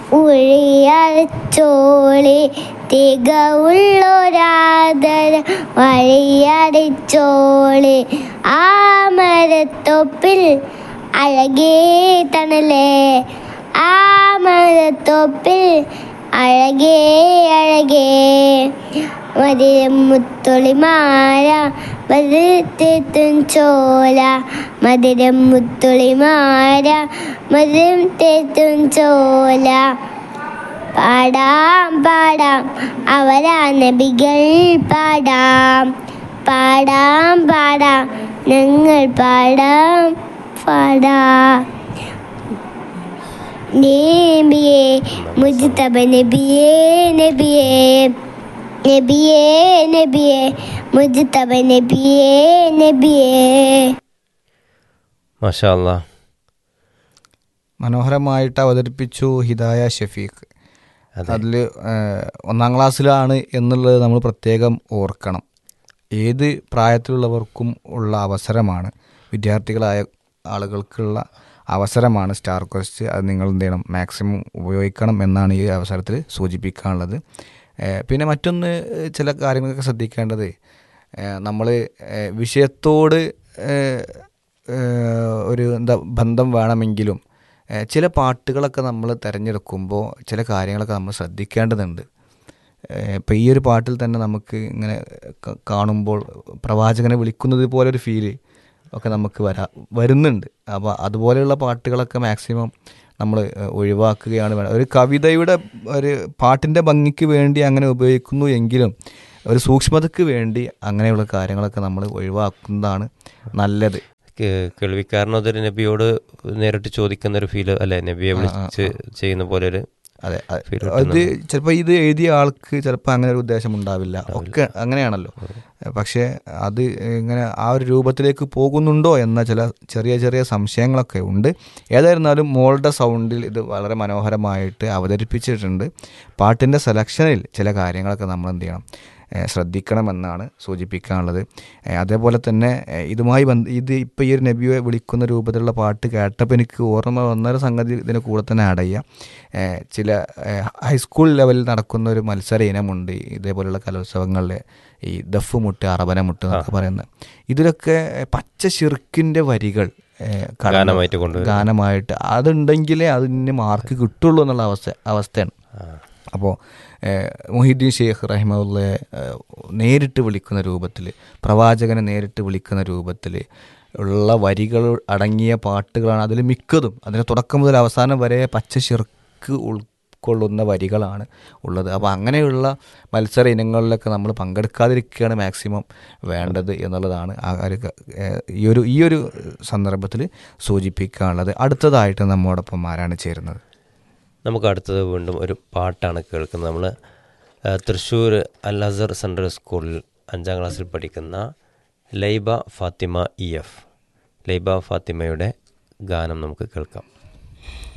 ഉഴിയടച്ചോളി തികവുള്ളൊരാദര വഴിയടച്ചോളി ആ മരത്തൊപ്പിൽ അഴകേ തണലേ ആ മരത്തൊപ്പിൽ അഴകേ അഴകേ മതിരം മുത്തുളിമാര മധുരത്തെത്തും ചോല മധുരം മുത്തുളിമാര മധുരം തെത്തും ചോല പാടാം പാടാം അവരാ നബികൾ പാടാം പാടാം പാടാം ഞങ്ങൾ പാടാം പാടാം നബിയേ മുജ്തബ നബിയേ നബിയേ നബിയേ നബിയേ മുജ്തബ നബിയേ നബിയേ മാഷാ അല്ലാ മനോഹരമായിട്ട് അവതരിപ്പിച്ചു ഹിദായ ഷഫീഖ് അതെ അതിൽ ഒന്നാം ക്ലാസ്സിലാണ് എന്നുള്ളത് നമ്മൾ പ്രത്യേകം ഓർക്കണം ഏത് പ്രായത്തിലുള്ളവർക്കും ഉള്ള അവസരമാണ് വിദ്യാർത്ഥികളായ ആളുകൾക്കുള്ള അവസരമാണ് സ്റ്റാർ ക്വസ്റ്റ് അത് നിങ്ങൾ എന്ത് ചെയ്യണം മാക്സിമം ഉപയോഗിക്കണം എന്നാണ് ഈ അവസരത്തിൽ സൂചിപ്പിക്കാനുള്ളത് ഏഹ് പിന്നെ മറ്റൊന്ന് ചില കാര്യങ്ങളൊക്കെ ശ്രദ്ധിക്കേണ്ടത് നമ്മൾ വിഷയത്തോട് ഏഹ്, ഏഹ്, ഒരു എന്താ ബന്ധം വേണമെങ്കിലും ഏഹ്, ചില പാട്ടുകളൊക്കെ നമ്മൾ തിരഞ്ഞെടുക്കുമ്പോൾ ചില കാര്യങ്ങളൊക്കെ നമ്മൾ ശ്രദ്ധിക്കേണ്ടതുണ്ട് ഇപ്പം ഈ ഒരു പാട്ടിൽ തന്നെ നമുക്ക് ഇങ്ങനെ ക- കാണുമ്പോൾ പ്രവാചകനെ വിളിക്കുന്നത് പോലെ ഒരു ഫീല് ഒക്കെ നമുക്ക് വരാ വരുന്നുണ്ട് അപ്പോൾ അതുപോലെയുള്ള പാട്ടുകളൊക്കെ മാക്സിമം നമ്മൾ ഒഴിവാക്കുകയാണ് വേണ്ടത് ഒരു കവിതയുടെ ഒരു പാട്ടിൻ്റെ ഭംഗിക്ക് വേണ്ടി അങ്ങനെ ഉപയോഗിക്കുന്നു എങ്കിലും ഒരു സൂക്ഷ്മതയ്ക്ക് വേണ്ടി അങ്ങനെയുള്ള കാര്യങ്ങളൊക്കെ നമ്മൾ ഒഴിവാക്കുന്നതാണ് നല്ലത് കേ- കേൾവിക്കാരനതൊരു നബിയോട് നേരിട്ട് ചോദിക്കുന്ന ഒരു ഫീല് അല്ലെ നബിയെ വിളിച്ച് ചെയ്യുന്ന പോലെ ഒരു അതെ അ- Feel അത് ചിലപ്പോൾ ഇത് എഴുതിയ ആൾക്ക് ചിലപ്പോൾ അങ്ങനെ ഒരു ഉദ്ദേശം ഉണ്ടാവില്ല ഒക്കെ അങ്ങനെയാണല്ലോ പക്ഷേ അത് ഇങ്ങനെ ആ ഒരു രൂപത്തിലേക്ക് പോകുന്നുണ്ടോ എന്ന ചില ചെറിയ ചെറിയ സംശയങ്ങളൊക്കെ ഉണ്ട് ഏതായിരുന്നാലും മോളുടെ സൗണ്ടിൽ ഇത് വളരെ മനോഹരമായിട്ട് അവതരിപ്പിച്ചിട്ടുണ്ട് പാട്ടിൻ്റെ സെലക്ഷനിൽ ചില കാര്യങ്ങളൊക്കെ നമ്മൾ എന്ത് ചെയ്യണം ഏഹ് ശ്രദ്ധിക്കണമെന്നാണ് സൂചിപ്പിക്കാനുള്ളത് ഏഹ് അതേപോലെ തന്നെ ഏഹ് ഇതുമായി ബന്ധ ഇത് ഇപ്പോൾ ഈ ഒരു നബിയെ വിളിക്കുന്ന രൂപത്തിലുള്ള പാട്ട് കേട്ടപ്പോൾ എനിക്ക് ഓർമ്മ വന്നൊരു സംഗതി ഇതിന് കൂടെ തന്നെ ആഡ് ചെയ്യാം ഏഹ് ചില ഏഹ് ഹൈസ്കൂൾ ലെവലിൽ നടക്കുന്ന ഒരു മത്സര ഇനമുണ്ട് ഇതേപോലെയുള്ള കലോത്സവങ്ങളിൽ ഈ ദഫ് മുട്ട് അറബന മുട്ട് എന്നൊക്കെ പറയുന്നത് ഇതിലൊക്കെ പച്ച ഷിർക്കിൻ്റെ വരികൾ ഏഹ് കടന്ന് ഗാനമായിട്ട് കൊണ്ടുവരും. ഗാനമായിട്ട് അതുണ്ടെങ്കിലേ അതിന് മാർക്ക് കിട്ടുള്ളൂ എന്നുള്ള അവസ്ഥ അവസ്ഥയാണ് അപ്പോൾ മൊഹിദ്ദീൻ ഷെയ്ഖ് റഹിമുള്ളയെ നേരിട്ട് വിളിക്കുന്ന രൂപത്തിൽ പ്രവാചകനെ നേരിട്ട് വിളിക്കുന്ന രൂപത്തിൽ ഉള്ള വരികൾ അടങ്ങിയ പാട്ടുകളാണ് അതിൽ മിക്കതും അതിന് തുടക്കം മുതൽ അവസാനം വരെ പച്ച ശിർക്ക് ഉൾക്കൊള്ളുന്ന വരികളാണ് ഉള്ളത് അപ്പോൾ അങ്ങനെയുള്ള മത്സര ഇനങ്ങളിലൊക്കെ നമ്മൾ പങ്കെടുക്കാതിരിക്കുകയാണ് മാക്സിമം വേണ്ടത് എന്നുള്ളതാണ് ആ ഒരു ക- ഏഹ് ഈ ഒരു ഈ ഒരു സന്ദർഭത്തിൽ സൂചിപ്പിക്കാനുള്ളത് അടുത്തതായിട്ട് നമ്മോടൊപ്പം ആരാണ് ചേരുന്നത് നമുക്ക് അടുത്തത് വീണ്ടും ഒരു പാട്ടാണ് കേൾക്കുന്നത് നമ്മൾ തൃശ്ശൂർ അൽ അസർ സെൻട്രൽ സ്കൂളിൽ അഞ്ചാം ക്ലാസ്സിൽ പഠിക്കുന്ന ലൈബ ഫാത്തിമ ഇ എഫ് ലൈബ ഫാത്തിമയുടെ ഗാനം നമുക്ക് കേൾക്കാം